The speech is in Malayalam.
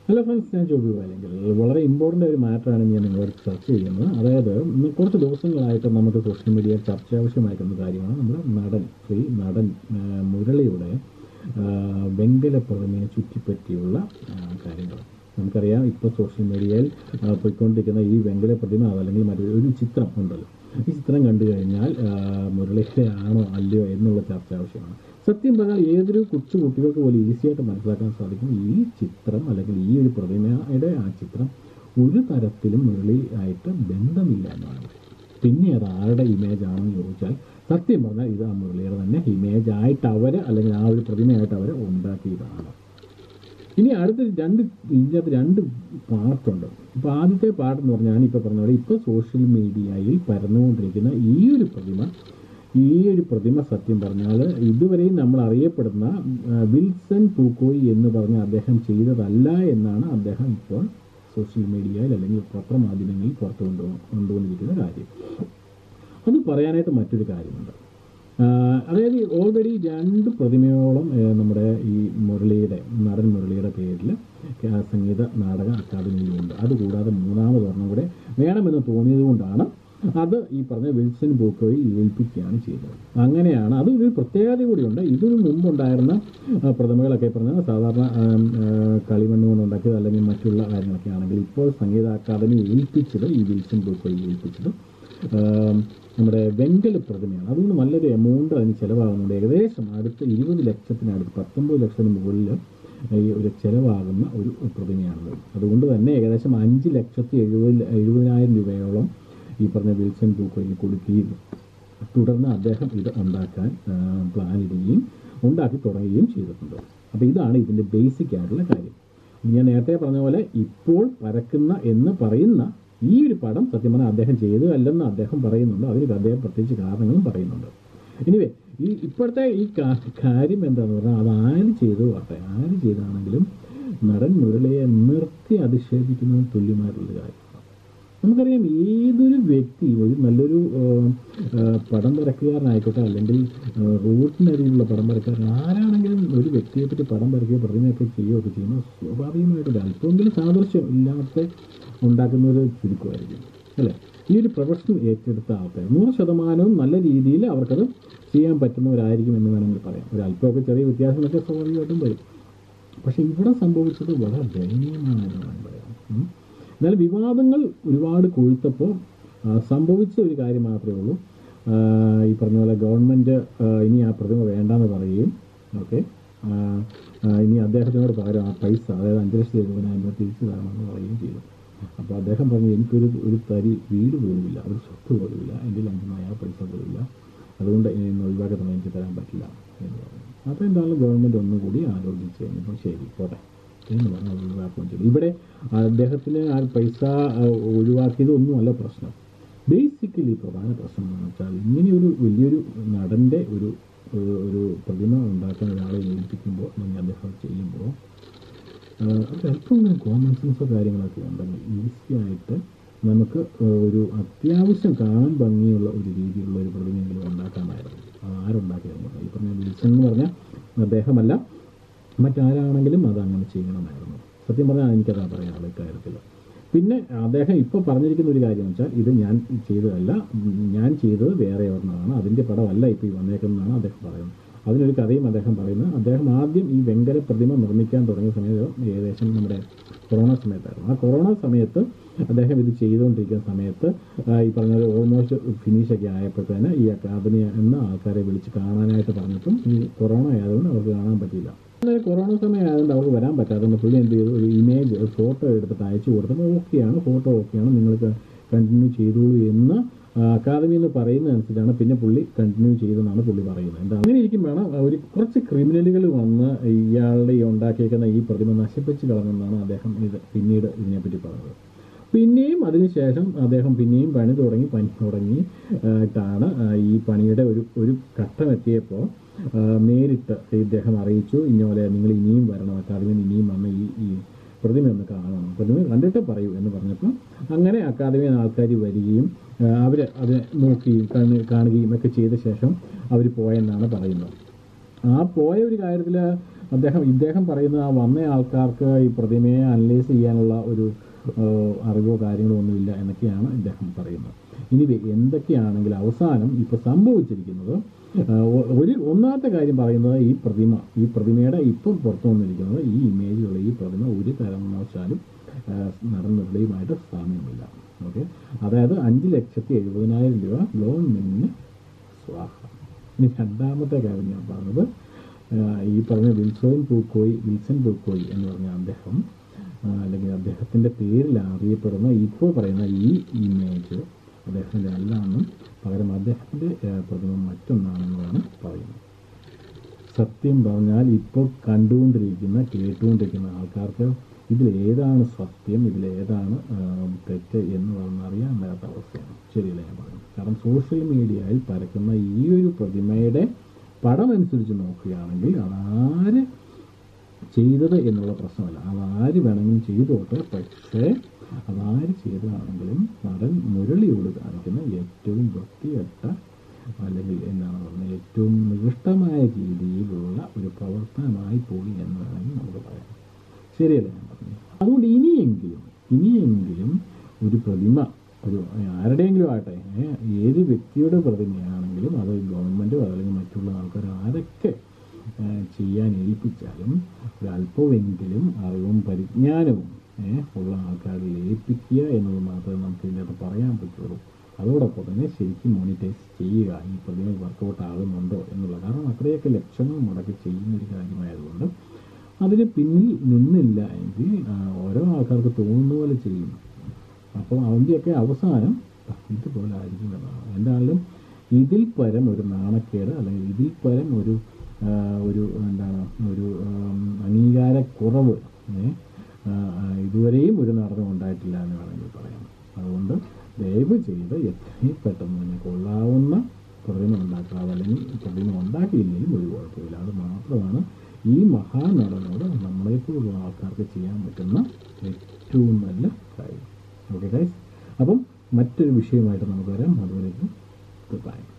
ഹലോ ഫ്രണ്ട്സ് ഞാൻ ജോബി അല്ലെങ്കിൽ വളരെ ഇമ്പോർട്ടൻ്റ് ഒരു മാറ്ററാണ് ഞാൻ നിങ്ങളോട് ചർച്ച ചെയ്യുന്നത് അതായത് ഇന്ന് കുറച്ച് ദിവസങ്ങളായിട്ട് നമുക്ക് സോഷ്യൽ മീഡിയയിൽ ചർച്ച ആവശ്യമായിരിക്കുന്ന കാര്യമാണ് നമ്മുടെ നടൻ ശ്രീ നടൻ ആ, മുരളിയുടെ ആ, വെങ്കല പ്രതിമയെ ചുറ്റിപ്പറ്റിയുള്ള ആ, കാര്യങ്ങൾ നമുക്കറിയാം ഇപ്പോൾ സോഷ്യൽ മീഡിയയിൽ ആ, പോയിക്കൊണ്ടിരിക്കുന്ന ഈ വെങ്കല പ്രതിമ അതല്ലെങ്കിൽ മറ്റൊരു ഒരു ചിത്രം ഉണ്ടല്ലോ ഈ ചിത്രം കണ്ടു കഴിഞ്ഞാൽ ആ, മുരളിയുടെ ആണോ അല്ലയോ എന്നുള്ള ചർച്ച ആവശ്യമാണ് സത്യം പറഞ്ഞാൽ ഏതൊരു കൊച്ചു കുട്ടികൾക്ക് പോലും ഈസിയായിട്ട് മനസ്സിലാക്കാൻ സാധിക്കും ഈ ചിത്രം അല്ലെങ്കിൽ ഈ ഒരു പ്രതിമയുടെ ആ ചിത്രം ഒരു തരത്തിലും മുരളി ആയിട്ട് ബന്ധമില്ല എന്നാണ് പിന്നെ അത് ആരുടെ ഇമേജ് ആണെന്ന് ചോദിച്ചാൽ സത്യം പറഞ്ഞാൽ ഇത് ആ മുരളിയുടെ തന്നെ ഇമേജ് ആയിട്ട് അവർ അല്ലെങ്കിൽ ആ ഒരു പ്രതിമയായിട്ട് അവർ ഉണ്ടാക്കിയതാണ് ഇനി അടുത്ത രണ്ട് ഇതിനകത്ത് രണ്ട് പാർട്ടുണ്ട് ഇപ്പോൾ ആദ്യത്തെ പാർട്ട് എന്ന് പറഞ്ഞാൽ ഞാനിപ്പോൾ പറഞ്ഞ പോലെ ഇപ്പോൾ സോഷ്യൽ മീഡിയയിൽ പരന്നുകൊണ്ടിരിക്കുന്ന ഈ ഒരു പ്രതിമ ഈ ഒരു പ്രതിമ സത്യം പറഞ്ഞാൽ ഇതുവരെയും നമ്മൾ അറിയപ്പെടുന്ന ആ, വിൽസൺ പൂക്കോയി എന്ന് പറഞ്ഞ അദ്ദേഹം ചെയ്തതല്ല എന്നാണ് അദ്ദേഹം ഇപ്പോൾ സോഷ്യൽ മീഡിയയിൽ അല്ലെങ്കിൽ പത്രമാധ്യമങ്ങളിൽ പുറത്തു കൊണ്ടു കൊണ്ടുവന്നിരിക്കുന്ന കാര്യം അത് പറയാനായിട്ട് മറ്റൊരു കാര്യമുണ്ട് ആ, അതായത് ഓൾറെഡി രണ്ട് പ്രതിമയോളം ഏ, നമ്മുടെ ഈ മുരളിയുടെ നടൻ മുരളിയുടെ പേരിൽ കേ- സംഗീത നാടക അക്കാദമിയിലുണ്ട് അതുകൂടാതെ മൂന്നാമത് ഒരെണ്ണം കൂടെ വേണമെന്ന് തോന്നിയത് കൊണ്ടാണ് അത് ഈ പറഞ്ഞ വിൽസൺ ബൂക്കോയി ഏൽപ്പിക്കുകയാണ് ചെയ്തത് അങ്ങനെയാണ് അത് ഒരു പ്രത്യേകത കൂടിയുണ്ട് ഇതിനു മുമ്പുണ്ടായിരുന്ന ആ, പ്രതിമകളൊക്കെ പറഞ്ഞാൽ സാധാരണ ആ, ആ, കളിമണ്ണ് കൊണ്ടുണ്ടാക്കിയത് അല്ലെങ്കിൽ മറ്റുള്ള കാര്യങ്ങളൊക്കെ ആണെങ്കിൽ ഇപ്പോൾ സംഗീത അക്കാദമി ഏൽപ്പിച്ചത് ഈ വിൽസൺ ബൂക്കോയി ഏൽപ്പിച്ചത് ആം, നമ്മുടെ വെങ്കല പ്രതിമയാണ് അതുകൊണ്ട് നല്ലൊരു എമൗണ്ട് അതിന് ചിലവാകുന്നുണ്ട് ഏകദേശം അടുത്ത ഇരുപത് ലക്ഷത്തിനടുത്ത് പത്തൊമ്പത് ലക്ഷത്തിന് മുകളിൽ ഈ ഒരു ചിലവാകുന്ന ഒരു പ്രതിമയാണത് അതുകൊണ്ട് തന്നെ ഏകദേശം അഞ്ച് ലക്ഷത്തി എഴുപത് എഴുപതിനായിരം രൂപയോളം ഈ പറഞ്ഞ വിൽസൺ പൂക്കോയിൽ കൊടുക്കുകയും തുടർന്ന് അദ്ദേഹം ഇത് ഉണ്ടാക്കാൻ ആ, പ്ലാൻ ഇടുകയും ഉണ്ടാക്കി തുടങ്ങുകയും ചെയ്തിട്ടുണ്ട് അപ്പോൾ ഇതാണ് ഇതിൻ്റെ ബേസിക് ആയിട്ടുള്ള കാര്യം ഞാൻ നേരത്തെ പറഞ്ഞ പോലെ ഇപ്പോൾ പരക്കുന്ന എന്ന് പറയുന്ന ഈ ഒരു പടം സത്യം പറഞ്ഞാൽ അദ്ദേഹം ചെയ്തതല്ലെന്ന് അദ്ദേഹം പറയുന്നുണ്ട് അതിന് അദ്ദേഹം പ്രത്യേകിച്ച് കാരണങ്ങളും പറയുന്നുണ്ട് എനിവേ ഈ ഇപ്പോഴത്തെ ഈ കാ- കാര്യം എന്താന്ന് പറഞ്ഞാൽ അത് ആര് ചെയ്തു ആട്ടെ ആര് ചെയ്താണെങ്കിലും നടൻ മുരളിയെ നിർത്തി അധിക്ഷേപിക്കുന്നതിന് തുല്യമായിട്ടുള്ള കാര്യം നമുക്കറിയാം ഏതൊരു വ്യക്തി ഒരു നല്ലൊരു ആ, ആ, പടം വരയ്ക്കുകാരനായിക്കോട്ടെ അല്ലെങ്കിൽ ആ, റൂട്ടിനരിയിലുള്ള പടം വരയ്ക്കാരൻ ആരാണെങ്കിലും ഒരു വ്യക്തിയെ പറ്റി പടം വരയ്ക്കുകയോ പ്രതിമയൊക്കെ ചെയ്യുകയൊക്കെ ചെയ്യുമ്പോൾ സ്വാഭാവികമായിട്ടും അല്പമെങ്കിലും സാദൃശ്യം ഇല്ലാത്ത ഉണ്ടാക്കുന്ന ഒരു ചുരുക്കമായിരിക്കും അല്ലേ ഈ ഒരു പ്രൊഫഷൻ ഏറ്റെടുത്ത ആൾക്കാർ നൂറ് ശതമാനവും നല്ല രീതിയിൽ അവർക്കത് ചെയ്യാൻ പറ്റുന്നവരായിരിക്കും എന്ന് വേണമെങ്കിൽ പറയാം ഒരു അല്പമൊക്കെ ചെറിയ വ്യത്യാസങ്ങളൊക്കെ സ്വാഭാവികമായിട്ടും വരും പക്ഷെ ഇവിടെ സംഭവിച്ചത് വളരെ ദയനീയമാണ് എന്ന് വേണം പറയാം ഉം. എന്നാൽ വിവാദങ്ങൾ ഒരുപാട് കൊഴുത്തപ്പോൾ ആ, സംഭവിച്ച ഒരു കാര്യം മാത്രമേ ഉള്ളൂ ആ, ഈ പറഞ്ഞ പോലെ ഗവൺമെൻറ് ഇനി ആ പ്രതിമ വേണ്ടാന്ന് പറയുകയും ഓക്കെ ഇനി അദ്ദേഹത്തിനോട് പകരം ആ പൈസ അതായത് അഞ്ച് ലക്ഷത്തി എഴുപതിനായിരം രൂപ തിരിച്ചു തരണമെന്ന് പറയുകയും ചെയ്തു അപ്പോൾ അദ്ദേഹം പറഞ്ഞു എനിക്കൊരു ഒരു തരി വീട് പോലുമില്ല ഒരു സ്വത്ത് പോലുമില്ല എൻ്റെ ലംഘനമായ പൈസ പോലുമില്ല അതുകൊണ്ട് ഇന്ന് ഒഴിവാക്കി തന്നെ എനിക്ക് തരാൻ പറ്റില്ല എന്ന് പറഞ്ഞു അപ്പോൾ എന്തായാലും ഗവൺമെൻറ് ഒന്നും കൂടി ആലോചിച്ച് കഴിഞ്ഞപ്പോൾ ശരി പോട്ടെ എന്ന് പറഞ്ഞ് അത് ഒഴിവാക്കുകയും ചെയ്തു ഇവിടെ അദ്ദേഹത്തിന് ആ പൈസ ആ, ഒഴിവാക്കിയത് ഒന്നുമല്ല പ്രശ്നം ബേസിക്കലി പ്രധാന പ്രശ്നം എന്ന് വെച്ചാൽ ഇങ്ങനെ ഒരു വലിയൊരു നടൻ്റെ ഒരു ഒരു- ഒരു പ്രതിമ ഉണ്ടാക്കാൻ ഒരാളെ ഏൽപ്പിക്കുമ്പോൾ അല്ലെങ്കിൽ അദ്ദേഹം അത് ചെയ്യുമ്പോൾ അത് അല്പമെങ്കിലും കോമൺ സെൻസോ കാര്യങ്ങളൊക്കെ ഉണ്ടെങ്കിൽ ഈസി ആയിട്ട് നമുക്ക് ഏഹ്, ഒരു അത്യാവശ്യം കാണാൻ ഭംഗിയുള്ള ഒരു രീതിയിലുള്ള ഒരു പ്രതിമയെങ്കിലും ഉണ്ടാക്കാമായിരുന്നു അത് ആരുണ്ടാക്കിയായിരുന്നു ഈ പറഞ്ഞ വിൽസൺ എന്ന് പറഞ്ഞാൽ അദ്ദേഹമല്ല മറ്റാരാണെങ്കിലും അത് അങ്ങനെ ചെയ്യണമായിരുന്നു സത്യം പറഞ്ഞാൽ എനിക്കതാ പറയാനുള്ളത് ഇക്കാര്യത്തിൽ പിന്നെ അദ്ദേഹം ഇപ്പോൾ പറഞ്ഞിരിക്കുന്ന ഒരു കാര്യം വെച്ചാൽ ഇത് ഞാൻ ചെയ്തതല്ല ഉം, ഞാൻ ചെയ്തത് വേറെ ഒരെണ്ണമാണ് അതിൻ്റെ പടമല്ല ഇപ്പോൾ ഈ വന്നേക്കുന്നതാണ് അദ്ദേഹം പറയുന്നത് അതിനൊരു കഥയും അദ്ദേഹം പറയുന്നത് അദ്ദേഹം ആദ്യം ഈ വെങ്കല പ്രതിമ നിർമ്മിക്കാൻ തുടങ്ങിയ സമയത്ത് ഏകദേശം നമ്മുടെ കൊറോണ സമയത്തായിരുന്നു ആ കൊറോണ സമയത്ത് അദ്ദേഹം ഇത് ചെയ്തുകൊണ്ടിരിക്കുന്ന സമയത്ത് ആ, ഈ പറഞ്ഞ ഓൾമോസ്റ്റ് ഫിനിഷൊക്കെ ആയപ്പോഴത്തേന് ഈ അക്കാദമി എന്ന ആൾക്കാരെ വിളിച്ച് കാണാനായിട്ട് പറഞ്ഞിട്ടും ഈ കൊറോണ ആയതുകൊണ്ട് അവർക്ക് കാണാൻ പറ്റിയില്ല എന്നാൽ കൊറോണ സമയം ആയതുകൊണ്ട് അവർക്ക് വരാൻ പറ്റാത്തതുകൊണ്ട് പുള്ളി എന്ത് ചെയ്തു ഒരു ഇമേജ് ഒരു ഫോട്ടോ എടുത്തിട്ട് അയച്ചു കൊടുത്തപ്പോൾ ഓക്കെയാണ് ഫോട്ടോ ഓക്കെയാണ് നിങ്ങൾക്ക് കണ്ടിന്യൂ ചെയ്തോളൂ എന്ന് ആ, അക്കാദമി എന്ന് പറയുന്നതനുസരിച്ചാണ് പിന്നെ പുള്ളി കണ്ടിന്യൂ ചെയ്തെന്നാണ് പുള്ളി പറയുന്നത് എന്താ അങ്ങനെ ഇരിക്കും വേണം ഒരു കുറച്ച് ക്രിമിനലുകൾ വന്ന് ഇയാളുടെ ഈ ഉണ്ടാക്കിയേക്കുന്ന ഈ പ്രതിമ നശിപ്പിച്ച് കളഞ്ഞെന്നാണ് അദ്ദേഹം ഇത് പിന്നീട് ഇതിനെപ്പറ്റി പറഞ്ഞത് പിന്നെയും അതിനുശേഷം അദ്ദേഹം പിന്നെയും പണി തുടങ്ങി പണി തുടങ്ങി ആ, ട്ടാണ് ആ, ഈ പണിയുടെ ഒരു ഒരു ഘട്ടം എത്തിയപ്പോൾ ആ, നേരിട്ട് ഇദ്ദേഹം അറിയിച്ചു ഇന്നപോലെ നിങ്ങൾ ഇനിയും വരണം അക്കാദമിയിൽ ഇനിയും വന്ന് ഈ ഈ പ്രതിമ ഒന്ന് കാണണം പ്രതിമ കണ്ടിട്ട് പറയൂ എന്ന് പറഞ്ഞപ്പോൾ അങ്ങനെ അക്കാദമിയിൽ നിന്ന് ആൾക്കാർ വരികയും അവർ അത് നോക്കുകയും കണ്ണ് കാണുകയും ഒക്കെ ചെയ്ത ശേഷം അവർ പോയെന്നാണ് പറയുന്നത് ആ പോയ ഒരു കാര്യത്തിൽ അദ്ദേഹം ഇദ്ദേഹം പറയുന്ന ആ വന്ന ആൾക്കാർക്ക് ഈ പ്രതിമയെ അനലൈസ് ചെയ്യാനുള്ള ഒരു ഏഹ്, അറിവോ കാര്യങ്ങളോ ഒന്നുമില്ല എന്നൊക്കെയാണ് ഇദ്ദേഹം പറയുന്നത് ഇനി എന്തൊക്കെയാണെങ്കിലും അവസാനം ഇപ്പോൾ സംഭവിച്ചിരിക്കുന്നത് ഏഹ്, ഒ- ഒരു ഒന്നാമത്തെ കാര്യം പറയുന്നത് ഈ പ്രതിമ ഈ പ്രതിമയുടെ ഇപ്പം പുറത്തു വന്നിരിക്കുന്നത് ഈ ഇമേജിലുള്ള ഈ പ്രതിമ ഒരു കാരണവശാലും ഏഹ്, നടൻ മുരളിയുമായിട്ട് സാമ്യമില്ല ഓക്കെ അതായത് അഞ്ച് ലക്ഷത്തി എഴുപതിനായിരം രൂപ ഗവൺമെന്റിന് സ്വാഹ ഇനി രണ്ടാമത്തെ കാര്യം ഞാൻ പറഞ്ഞത് ആഹ് ഈ പറഞ്ഞ വിൽസോൻ പൂക്കോയി വിൽസൺ പൂക്കോയി എന്ന് പറഞ്ഞ അദ്ദേഹം ആഹ് അല്ലെങ്കിൽ അദ്ദേഹത്തിൻ്റെ പേരിൽ അറിയപ്പെടുന്ന ഇപ്പോൾ പറയുന്ന ഈ ഇമേജ് അദ്ദേഹത്തിൻ്റെ അല്ലാന്നും പകരം അദ്ദേഹത്തിൻ്റെ ആഹ് പ്രതിമ മറ്റൊന്നാണെന്നാണ് പറയുന്നത് സത്യം പറഞ്ഞാൽ ഇപ്പോൾ കണ്ടുകൊണ്ടിരിക്കുന്ന കേട്ടുകൊണ്ടിരിക്കുന്ന ആൾക്കാർക്ക് ഇതിലേതാണ് സത്യം ഇതിലേതാണ് ആം, തെറ്റ് എന്ന് പറഞ്ഞറിയാൻ മേലാത്ത അവസ്ഥയാണ് ശരിയല്ല ഞാൻ പറയുന്നത് കാരണം സോഷ്യൽ മീഡിയയിൽ പരക്കുന്ന ഈ ഒരു പ്രതിമയുടെ പടം അനുസരിച്ച് നോക്കുകയാണെങ്കിൽ അതാര് ചെയ്തത് എന്നുള്ള പ്രശ്നമല്ല അതാര് വേണമെങ്കിലും ചെയ്തോട്ടെ പക്ഷേ അതാര് ചെയ്തതാണെങ്കിലും നടൻ മുരളിയോട് കാണിക്കുന്ന ഏറ്റവും വൃത്തികെട്ട അല്ലെങ്കിൽ എന്താണ് പറയുന്നത് ഏറ്റവും നികൃഷ്ടമായ രീതിയിലുള്ള ഒരു പ്രവർത്തനമായി പോയി എന്ന് വേണമെങ്കിൽ നമുക്ക് പറയാം ശരിയല്ല ഞാൻ പറഞ്ഞു അതുകൊണ്ട് ഇനിയെങ്കിലും ഇനിയെങ്കിലും ഒരു പ്രതിമ ഒരു ആരുടെയെങ്കിലും ആട്ടെ ഏ, ഏത് വ്യക്തിയുടെ പ്രതിമയാണെങ്കിലും അത് ഗവൺമെൻറ്റോ അല്ലെങ്കിൽ മറ്റുള്ള ആൾക്കാർ ആരൊക്കെ ഏ, ചെയ്യാൻ ഏൽപ്പിച്ചാലും ഒരു അല്പമെങ്കിലും അറിവും പരിജ്ഞാനവും ഏ, ഉള്ള ആൾക്കാരിൽ ഏൽപ്പിക്കുക എന്നത് മാത്രമേ നമുക്ക് ഇതിനകത്ത് പറയാൻ പറ്റുള്ളൂ അതോടൊപ്പം തന്നെ ശരിക്കും മോണിറ്റൈസ് ചെയ്യുക ഈ പ്രതിമ വർക്കൗട്ട് ആകുന്നുണ്ടോ എന്നുള്ള കാരണം അത്രയൊക്കെ ലക്ഷങ്ങൾ മുടക്കി ചെയ്യുന്ന ഒരു കാര്യമായതുകൊണ്ട് അതിന് പിന്നിൽ നിന്നില്ല എങ്കിൽ ആ, ഓരോ ആൾക്കാർക്ക് തോന്നുന്ന പോലെ ചെയ്യും അപ്പോൾ അതിൻ്റെയൊക്കെ അവസാനം ഇതുപോലെ ആയിരിക്കും എന്നാണ് എന്തായാലും ഇതിൽ പരം ഒരു നാണക്കേട് അല്ലെങ്കിൽ ഇതിൽ പരം ഒരു ആ, ഒരു എന്താണ് ഒരു ആം, അംഗീകാരക്കുറവ് ഏ, ആ, ആ, ഇതുവരെയും ഒരു നടനം ഉണ്ടായിട്ടില്ല എന്ന് വേണമെങ്കിൽ പറയാം അതുകൊണ്ട് ദയവ് ചെയ്ത് എത്രയും പെട്ടെന്ന് തന്നെ കൊള്ളാവുന്ന പ്രതിമ ഉണ്ടാക്കുക അല്ലെങ്കിൽ പ്രതിമ ഉണ്ടാക്കിയില്ലെങ്കിലും ഒരു കുഴപ്പമില്ല അത് മാത്രമാണ് ഈ മഹാനടനോട് നമ്മളെപ്പോലുള്ള ആൾക്കാർക്ക് ചെയ്യാൻ പറ്റുന്ന ഏറ്റവും നല്ല കാര്യം ഓക്കെ ഗൈസ് അപ്പം മറ്റൊരു വിഷയമായിട്ട് നമുക്ക് വരാം അതുവരേക്കും ഗുഡ് ബൈ